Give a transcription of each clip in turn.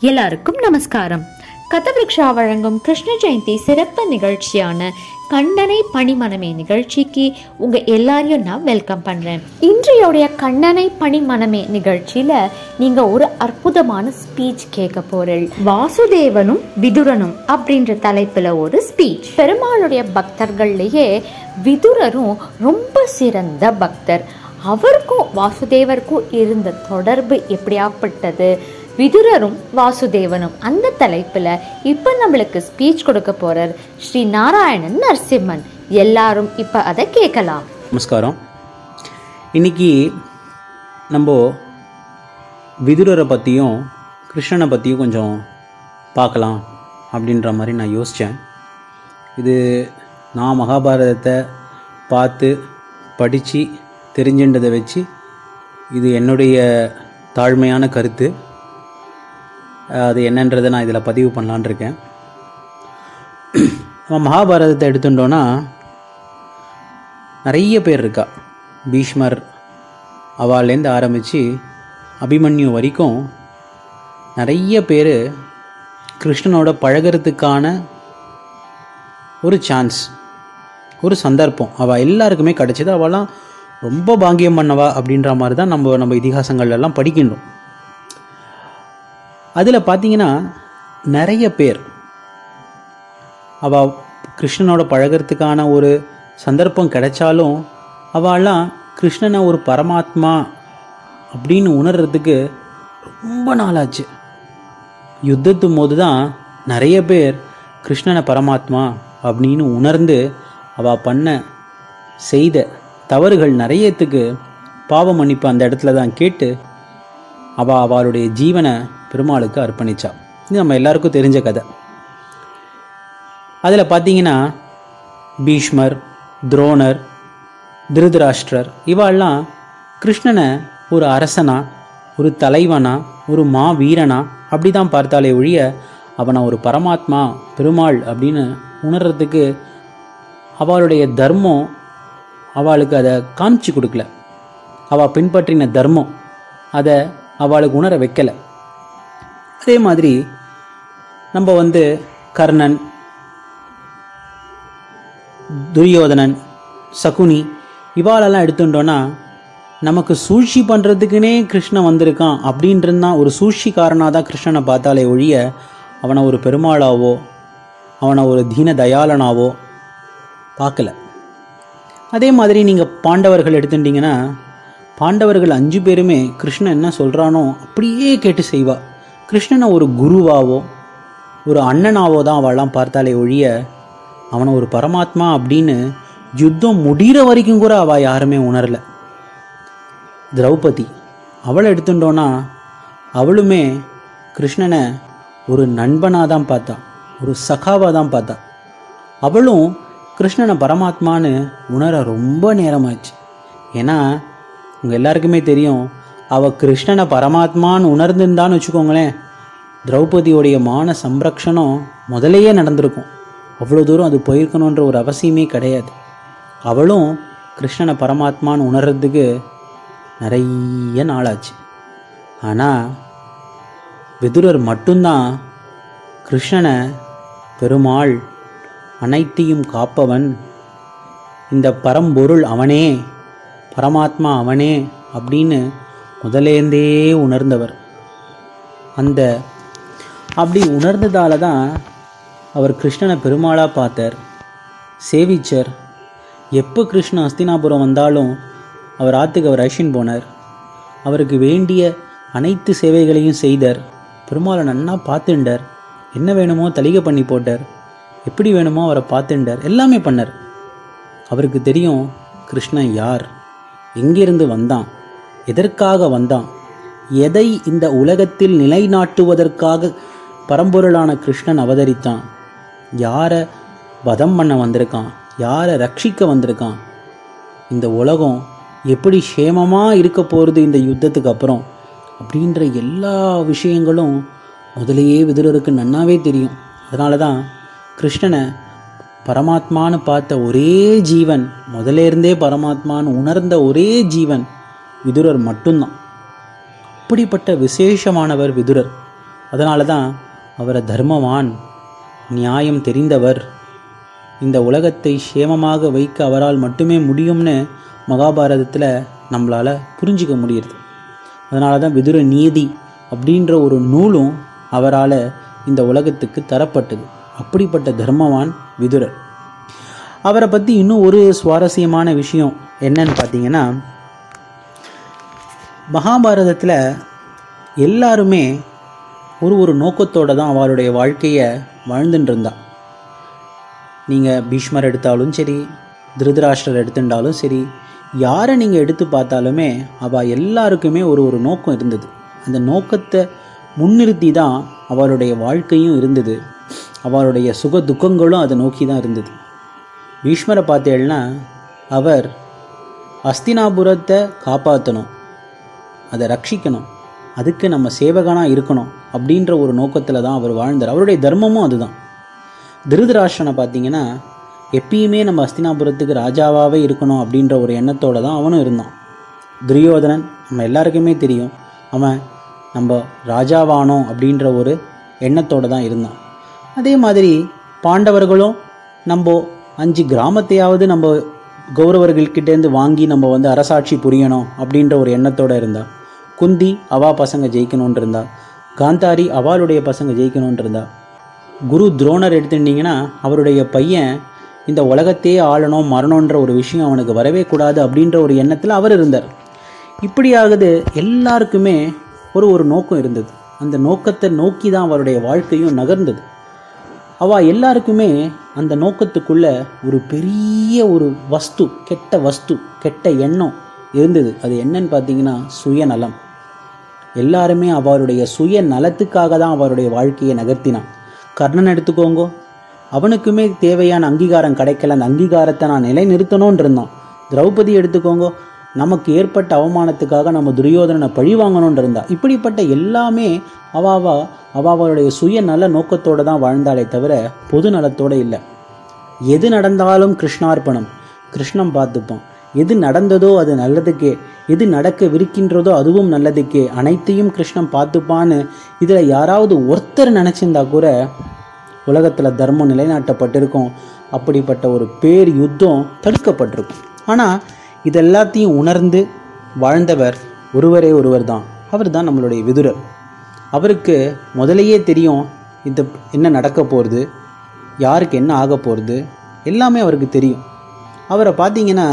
எல்லாருக்கும் நமஸ்காரம் கதவிருக்ஷா வழங்கும் கிருஷ்ண ஜெயந்தி சிறப்பு நிகழ்ச்சியான கண்ணனை பணிமனமே நிகழ்ச்சிக்கு உங்க எல்லாரையும் நான் வெல்கம் பண்றேன் இன்றையோடைய கண்ணனை பணிமனமே நிகழ்ச்சியில நீங்க ஒரு அற்புதமான ஸ்பீச் கேட்க போறீள் வாசுதேவனும் விதுரனும் அப்படின்ற தலைப்புல ஒரு ஸ்பீச் பெருமாளுடைய பக்தர்கள்லயே விதுரரும் ரொம்ப சிறந்த பக்தர் அவருக்கும் வாசுதேவருக்கும் இருந்த தொடர்பு எப்படியாப்பட்டது விதுரரும் வாசுதேவனும் அந்த தலைப்புல இப்ப நம்மளுக்கு ஸ்பீச் கொடுக்க போறார் ஸ்ரீ நாராயணன் நரசிம்மன் எல்லாரும் இப்ப அதை கேட்கலாம் நமஸ்காரம் இன்னைக்கு நம்ம விதுரரை பற்றியும் கிருஷ்ணனை பற்றியும் கொஞ்சம் பார்க்கலாம் அப்படின்ற மாதிரி நான் யோசித்தேன் இது நான் மகாபாரதத்தை பார்த்து படித்து தெரிஞ்சுன்றதை வச்சு இது என்னுடைய தாழ்மையான கருத்து அது என்னன்றதை நான் இதில் பதிவு பண்ணலான்னு இருக்கேன் நம்ம மகாபாரதத்தை எடுத்துட்டோன்னா நிறைய பேர் இருக்கா பீஷ்மர் அவாலேருந்து ஆரம்பித்து அபிமன்யு வரைக்கும் நிறைய பேர் கிருஷ்ணனோட பழகிறதுக்கான ஒரு சான்ஸ் ஒரு சந்தர்ப்பம் அவள் எல்லாருக்குமே கிடைச்சது அவளாம் ரொம்ப பாக்கியம் பண்ணவா அப்படின்ற மாதிரி தான் நம்ம நம்ம இதிகாசங்கள்ல எல்லாம் படிக்கின்றோம் அதில் பார்த்தீங்கன்னா நிறைய பேர் அவள் கிருஷ்ணனோட பழகிறதுக்கான ஒரு சந்தர்ப்பம் கிடைச்சாலும் அவள்லாம் கிருஷ்ணனை ஒரு பரமாத்மா அப்படின்னு உணர்றதுக்கு ரொம்ப நாளாச்சு யுத்தத்து போது தான் நிறைய பேர் கிருஷ்ணனை பரமாத்மா அப்படின்னு உணர்ந்து அவள் பண்ண செய்த தவறுகள் நிறையத்துக்கு பாவ மன்னிப்பு அந்த இடத்துல தான் கேட்டு அவள் அவளுடைய ஜீவனை பெருமாளுக்கு அர்ப்பணிச்சா இது நம்ம எல்லாருக்கும் தெரிஞ்ச கதை அதில் பார்த்தீங்கன்னா பீஷ்மர் துரோணர் திருதராஷ்டிரர் இவாள்லாம் கிருஷ்ணனை ஒரு அரசனா ஒரு தலைவனா ஒரு மா வீரனா அப்படி தான் பார்த்தாலே ஒழிய அவனை ஒரு பரமாத்மா பெருமாள் அப்படின்னு உணர்றதுக்கு அவளுடைய தர்மம் அவளுக்கு அதை காமிச்சு கொடுக்கல அவள் பின்பற்றின தர்மம் அதை அவளுக்கு உணர வைக்கலை அதே மாதிரி நம்ம வந்து கர்ணன் துரியோதனன் சகுனி இவாளெல்லாம் எடுத்துட்டோன்னா நமக்கு சூழ்ச்சி பண்ணுறதுக்குனே கிருஷ்ணன் வந்திருக்கான் அப்படின்ட்டுருந்தான் ஒரு சூழ்ச்சிக்காரனாக தான் கிருஷ்ணனை பார்த்தாலே ஒழிய அவனை ஒரு பெருமாளாவோ அவனை ஒரு தீன தயாளனாவோ பார்க்கல அதே மாதிரி நீங்கள் பாண்டவர்கள் எடுத்துட்டிங்கன்னா பாண்டவர்கள் அஞ்சு பேருமே கிருஷ்ணன் என்ன சொல்கிறானோ அப்படியே கேட்டு செய்வா கிருஷ்ணனை ஒரு குருவாவோ ஒரு அண்ணனாவோ தான் அவள்லாம் பார்த்தாலே ஒழிய அவனை ஒரு பரமாத்மா அப்படின்னு யுத்தம் முடிகிற வரைக்கும் கூட அவள் யாருமே உணரல திரௌபதி அவளை எடுத்துட்டோன்னா அவளுமே கிருஷ்ணனை ஒரு நண்பனாக தான் பார்த்தா ஒரு சகாவாக தான் பார்த்தா அவளும் கிருஷ்ணனை பரமாத்மான்னு உணர ரொம்ப நேரமாச்சு ஏன்னா உங்கள் எல்லாருக்குமே தெரியும் அவள் கிருஷ்ணனை பரமாத்மான்னு உணர்ந்திருந்தான்னு வச்சுக்கோங்களேன் திரௌபதியோடைய மான சம்ரக்ஷணம் முதலையே நடந்திருக்கும் அவ்வளோ தூரம் அது போயிருக்கணுன்ற ஒரு அவசியமே கிடையாது அவளும் கிருஷ்ணனை பரமாத்மான்னு உணர்றதுக்கு நிறைய நாளாச்சு ஆனால் விதுரர் மட்டும்தான் கிருஷ்ணனை பெருமாள் அனைத்தையும் காப்பவன் இந்த பரம்பொருள் அவனே பரமாத்மா அவனே அப்படின்னு முதலேந்தே உணர்ந்தவர் அந்த அப்படி உணர்ந்ததால தான் அவர் கிருஷ்ணனை பெருமாளாக பார்த்தார் சேவிச்சர் எப்போ கிருஷ்ணன் அஸ்தினாபுரம் வந்தாலும் அவர் ஆற்றுக்கு அவர் அழிச்சின்னு போனார் அவருக்கு வேண்டிய அனைத்து சேவைகளையும் செய்தார் பெருமாளை நன்னா பார்த்துண்டார் என்ன வேணுமோ தலிகை பண்ணி போட்டார் எப்படி வேணுமோ அவரை பார்த்துண்டார் எல்லாமே பண்ணார் அவருக்கு தெரியும் கிருஷ்ணன் யார் எங்கிருந்து வந்தான் எதற்காக வந்தான் எதை இந்த உலகத்தில் நிலைநாட்டுவதற்காக பரம்பொருளான கிருஷ்ணன் அவதரித்தான் யாரை வதம் பண்ண வந்திருக்கான் யாரை ரட்சிக்க வந்திருக்கான் இந்த உலகம் எப்படி சேமமாக இருக்க போகிறது இந்த யுத்தத்துக்கு அப்புறம் அப்படின்ற எல்லா விஷயங்களும் முதலையே விதுரருக்கு நன்னாவே தெரியும் அதனால தான் கிருஷ்ணனை பரமாத்மான்னு பார்த்த ஒரே ஜீவன் முதல்ல இருந்தே பரமாத்மான்னு உணர்ந்த ஒரே ஜீவன் விதுரர் மட்டும்தான் அப்படிப்பட்ட விசேஷமானவர் விதுரர் அதனால தான் அவரை தர்மவான் நியாயம் தெரிந்தவர் இந்த உலகத்தை சேமமாக வைக்க அவரால் மட்டுமே முடியும்னு மகாபாரதத்தில் நம்மளால் புரிஞ்சிக்க முடியுது அதனால தான் விதுர நீதி அப்படின்ற ஒரு நூலும் அவரால் இந்த உலகத்துக்கு தரப்பட்டது அப்படிப்பட்ட தர்மவான் விதுரர் அவரை பற்றி இன்னும் ஒரு சுவாரஸ்யமான விஷயம் என்னன்னு பார்த்தீங்கன்னா மகாபாரதத்தில் எல்லாருமே ஒரு ஒரு நோக்கத்தோடு தான் அவளுடைய வாழ்க்கையை வாழ்ந்துட்டு இருந்தா நீங்கள் பீஷ்மர் எடுத்தாலும் சரி திருதராஷ்டர் எடுத்துட்டாலும் சரி யாரை நீங்கள் எடுத்து பார்த்தாலுமே அவள் எல்லாருக்குமே ஒரு ஒரு நோக்கம் இருந்தது அந்த நோக்கத்தை முன்னிறுத்தி தான் அவளுடைய வாழ்க்கையும் இருந்தது அவளுடைய சுக துக்கங்களும் அதை நோக்கி தான் இருந்தது பீஷ்மரை பார்த்தேன்னா அவர் அஸ்தினாபுரத்தை காப்பாற்றணும் அதை ரட்சிக்கணும் அதுக்கு நம்ம சேவகனாக இருக்கணும் அப்படின்ற ஒரு நோக்கத்தில் தான் அவர் வாழ்ந்தார் அவருடைய தர்மமும் அதுதான் திருதராஷ்டிரனை பார்த்தீங்கன்னா எப்பயுமே நம்ம அஸ்தினாபுரத்துக்கு ராஜாவாகவே இருக்கணும் அப்படின்ற ஒரு எண்ணத்தோடு தான் அவனும் இருந்தான் துரியோதனன் நம்ம எல்லாருக்குமே தெரியும் அவன் நம்ம ராஜாவானோம் அப்படின்ற ஒரு எண்ணத்தோடு தான் இருந்தான் அதே மாதிரி பாண்டவர்களும் நம்ம அஞ்சு கிராமத்தையாவது நம்ம கௌரவர்கள்கிட்டேருந்து வாங்கி நம்ம வந்து அரசாட்சி புரியணும் அப்படின்ற ஒரு எண்ணத்தோடு இருந்தா குந்தி அவா பசங்க ஜெயிக்கணும்னு இருந்தா காந்தாரி அவளுடைய பசங்க ஜெயிக்கணும்னு இருந்தா குரு துரோணர் எடுத்துட்டிங்கன்னா அவருடைய பையன் இந்த உலகத்தையே ஆளணும் மரணன்ற ஒரு விஷயம் அவனுக்கு வரவே கூடாது அப்படின்ற ஒரு எண்ணத்தில் அவர் இருந்தார் இப்படியாகுது எல்லாருக்குமே ஒரு ஒரு நோக்கம் இருந்தது அந்த நோக்கத்தை நோக்கி தான் அவருடைய வாழ்க்கையும் நகர்ந்தது அவ எல்லாருக்குமே அந்த நோக்கத்துக்குள்ள ஒரு பெரிய ஒரு வஸ்து கெட்ட வஸ்து கெட்ட எண்ணம் இருந்தது அது என்னன்னு பார்த்தீங்கன்னா சுயநலம் எல்லாருமே அவருடைய சுய நலத்துக்காக தான் அவருடைய வாழ்க்கையை நகர்த்தினான் கர்ணன் எடுத்துக்கோங்க அவனுக்குமே தேவையான அங்கீகாரம் கிடைக்கல அந்த அங்கீகாரத்தை நான் நிலைநிறுத்தணும்னு இருந்தான் திரௌபதி எடுத்துக்கோங்க நமக்கு ஏற்பட்ட அவமானத்துக்காக நம்ம துரியோதனனை பழி வாங்கணும்னு இருந்தா இப்படிப்பட்ட எல்லாமே அவாவா அவாவளுடைய சுயநல நோக்கத்தோடு தான் வாழ்ந்தாலே தவிர பொது நலத்தோடு இல்லை எது நடந்தாலும் கிருஷ்ணார்ப்பணம் கிருஷ்ணன் பார்த்துப்பான் எது நடந்ததோ அது நல்லதுக்கே எது நடக்கவிருக்கின்றதோ அதுவும் நல்லதுக்கே அனைத்தையும் கிருஷ்ணன் பார்த்துப்பான்னு இதில் யாராவது ஒருத்தர் நினச்சிருந்தா கூட உலகத்தில் தர்மம் நிலைநாட்டப்பட்டிருக்கும் அப்படிப்பட்ட ஒரு பேர் யுத்தம் தடுக்கப்பட்டிருக்கும் ஆனால் இது எல்லாத்தையும் உணர்ந்து வாழ்ந்தவர் ஒருவரே ஒருவர் தான் அவர் தான் நம்மளுடைய விதுரர் அவருக்கு முதலையே தெரியும் இந்த என்ன நடக்க போகிறது யாருக்கு என்ன ஆக போகிறது எல்லாமே அவருக்கு தெரியும் அவரை பார்த்தீங்கன்னா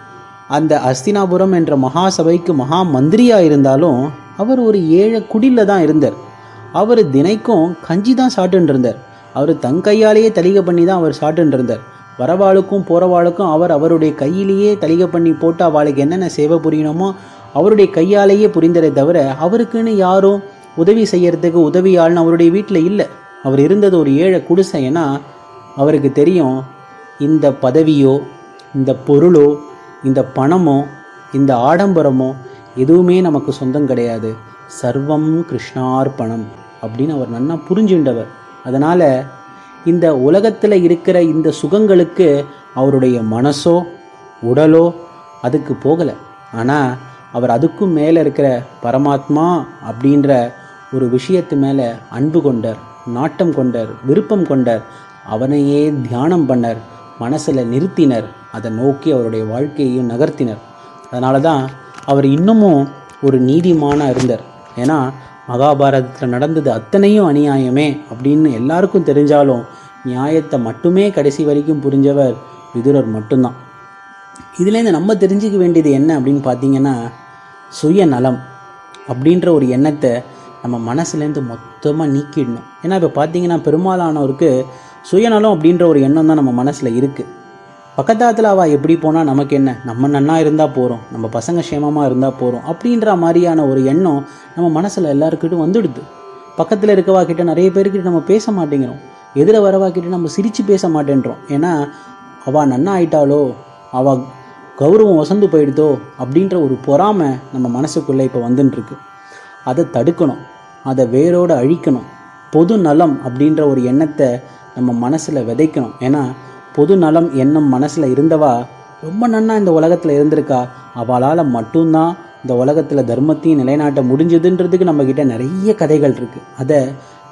அந்த அஸ்தினாபுரம் என்ற மகா சபைக்கு மகா மந்திரியாக இருந்தாலும் அவர் ஒரு ஏழை குடியில் தான் இருந்தார் அவர் தினைக்கும் கஞ்சி தான் சாப்பிட்டுன்னு இருந்தார் அவர் தன் கையாலேயே தலிகை பண்ணி தான் அவர் சாப்பிட்டுன்னு இருந்தார் வரவாளுக்கும் போகிறவாளுக்கும் அவர் அவருடைய கையிலேயே தலிகை பண்ணி போட்டு அவளுக்கு என்னென்ன சேவை புரியணுமோ அவருடைய கையாலேயே புரிந்ததை தவிர அவருக்குன்னு யாரும் உதவி செய்யறதுக்கு உதவியாள்னு அவருடைய வீட்டில் இல்லை அவர் இருந்தது ஒரு ஏழை குடிசை ஏன்னா அவருக்கு தெரியும் இந்த பதவியோ இந்த பொருளோ இந்த பணமோ இந்த ஆடம்பரமோ எதுவுமே நமக்கு சொந்தம் கிடையாது சர்வம் கிருஷ்ணார்ப்பணம் அப்படின்னு அவர் நன்னா புரிஞ்சுண்டவர் அதனால் இந்த உலகத்தில் இருக்கிற இந்த சுகங்களுக்கு அவருடைய மனசோ உடலோ அதுக்கு போகலை ஆனால் அவர் அதுக்கும் மேலே இருக்கிற பரமாத்மா அப்படின்ற ஒரு விஷயத்து மேலே அன்பு கொண்டார் நாட்டம் கொண்டார் விருப்பம் கொண்டார் அவனையே தியானம் பண்ணார் மனசில் நிறுத்தினர் அதை நோக்கி அவருடைய வாழ்க்கையையும் நகர்த்தினர் அதனால தான் அவர் இன்னமும் ஒரு நீதிமானா இருந்தார் ஏன்னா மகாபாரதத்தில் நடந்தது அத்தனையும் அநியாயமே அப்படின்னு எல்லாருக்கும் தெரிஞ்சாலும் நியாயத்தை மட்டுமே கடைசி வரைக்கும் புரிஞ்சவர் விதுரர் மட்டும்தான் இதுலேருந்து நம்ம தெரிஞ்சுக்க வேண்டியது என்ன அப்படின்னு பார்த்தீங்கன்னா சுயநலம் அப்படின்ற ஒரு எண்ணத்தை நம்ம மனசுலேருந்து மொத்தமாக நீக்கிடணும் ஏன்னா இப்போ பார்த்தீங்கன்னா பெரும்பாலானவருக்கு சுயநலம் அப்படின்ற ஒரு எண்ணம் தான் நம்ம மனசில் இருக்குது பக்கத்தாத்தில் அவள் எப்படி போனால் நமக்கு என்ன நம்ம நன்னா இருந்தால் போகிறோம் நம்ம பசங்க சேமமாக இருந்தால் போகிறோம் அப்படின்ற மாதிரியான ஒரு எண்ணம் நம்ம மனசில் எல்லாருக்கிட்டும் வந்துடுது பக்கத்தில் இருக்கவா கிட்ட நிறைய பேர்கிட்ட நம்ம பேச மாட்டேங்கிறோம் எதிர வரவா கிட்ட நம்ம சிரித்து பேச மாட்டேன்றோம் ஏன்னா அவள் நன்னா ஆயிட்டாளோ அவள் கௌரவம் வசந்து போயிடுதோ அப்படின்ற ஒரு பொறாமை நம்ம மனசுக்குள்ளே இப்போ வந்துட்டுருக்கு அதை தடுக்கணும் அதை வேரோடு அழிக்கணும் பொது நலம் அப்படின்ற ஒரு எண்ணத்தை நம்ம மனசில் விதைக்கணும் ஏன்னா பொது நலம் எண்ணம் மனசில் இருந்தவா ரொம்ப நன்னா இந்த உலகத்தில் இருந்திருக்கா அவளால் மட்டும்தான் இந்த உலகத்தில் தர்மத்தையும் நிலைநாட்ட முடிஞ்சதுன்றதுக்கு நம்மக்கிட்ட நிறைய கதைகள் இருக்குது அதை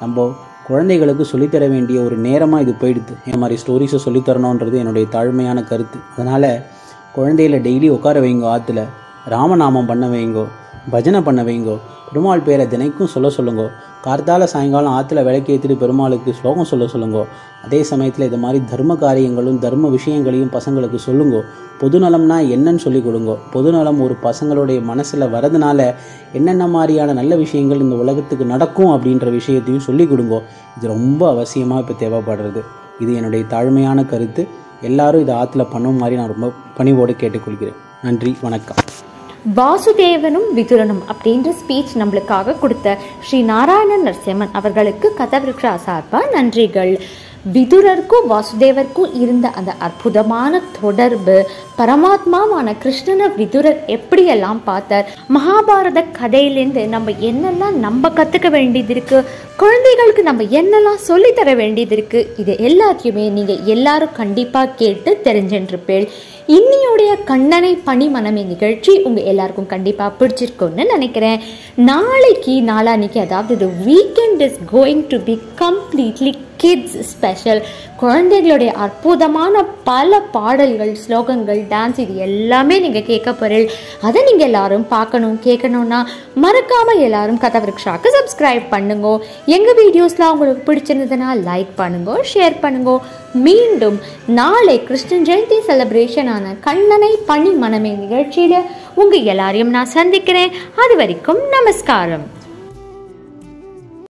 நம்ம குழந்தைகளுக்கு சொல்லித்தர வேண்டிய ஒரு நேரமாக இது போயிடுது இந்த மாதிரி ஸ்டோரிஸை சொல்லித்தரணுன்றது என்னுடைய தாழ்மையான கருத்து அதனால் குழந்தைகளை டெய்லி உட்கார வைங்கோ ஆற்றுல ராமநாமம் பண்ண வைங்கோ பஜனை பண்ண வைங்கோ பெருமாள் பேரை தினைக்கும் சொல்ல சொல்லுங்கோ கார்த்தால சாயங்காலம் ஆற்றுல விளக்கேற்றிட்டு பெருமாளுக்கு ஸ்லோகம் சொல்ல சொல்லுங்கோ அதே சமயத்தில் இது மாதிரி தர்ம காரியங்களும் தர்ம விஷயங்களையும் பசங்களுக்கு சொல்லுங்கோ பொதுநலம்னா என்னன்னு சொல்லி கொடுங்கோ பொதுநலம் ஒரு பசங்களுடைய மனசில் வரதுனால என்னென்ன மாதிரியான நல்ல விஷயங்கள் இந்த உலகத்துக்கு நடக்கும் அப்படின்ற விஷயத்தையும் சொல்லி கொடுங்கோ இது ரொம்ப அவசியமாக இப்போ தேவைப்படுறது இது என்னுடைய தாழ்மையான கருத்து எல்லாரும் இதை ஆற்றுல பண்ணும் மாதிரி நான் ரொம்ப பணிவோடு கேட்டுக்கொள்கிறேன் நன்றி வணக்கம் வாசுதேவனும் விதுரனும் அப்படின்ற ஸ்பீச் நம்மளுக்காக கொடுத்த ஸ்ரீ நாராயண நரசிம்மன் அவர்களுக்கு கதவிருக்ஷா சார்பா நன்றிகள் விதுரருக்கும் வாசுதேவருக்கும் இருந்த அந்த அற்புதமான தொடர்பு பரமாத்மாவான கிருஷ்ணனை விதுரர் எப்படியெல்லாம் பார்த்தார் மகாபாரத கதையிலேருந்து நம்ம என்னெல்லாம் நம்ம கற்றுக்க வேண்டியது இருக்கு குழந்தைகளுக்கு நம்ம என்னெல்லாம் சொல்லித்தர வேண்டியது இருக்கு இது எல்லாத்தையுமே நீங்கள் எல்லாரும் கண்டிப்பாக கேட்டு தெரிஞ்சின்றிருப்பேள் இன்னியோடைய கண்ணனை பணி மனமே நிகழ்ச்சி உங்கள் எல்லாருக்கும் கண்டிப்பாக பிடிச்சிருக்கும்னு நினைக்கிறேன் நாளைக்கு நாளான்னைக்கு அதாவது the weekend is going to be completely kids special குழந்தைகளுடைய அற்புதமான பல பாடல்கள் ஸ்லோகங்கள் டான்ஸ் இது எல்லாமே நீங்கள் கேட்க போறீள் அதை நீங்கள் எல்லாரும் பார்க்கணும் கேட்கணும்னா மறக்காமல் எல்லாரும் கதவிருக்ஷாக்கு சப்ஸ்கிரைப் பண்ணுங்க எங்கள் வீடியோஸ்லாம் உங்களுக்கு பிடிச்சிருந்ததுன்னா லைக் பண்ணுங்க ஷேர் பண்ணுங்க மீண்டும் நாளை கிருஷ்ணன் ஜெயந்தி செலிப்ரேஷனான கண்ணனை பணி மனமே நிகழ்ச்சியில் உங்கள் எல்லாரையும் நான் சந்திக்கிறேன் அது வரைக்கும் நமஸ்காரம்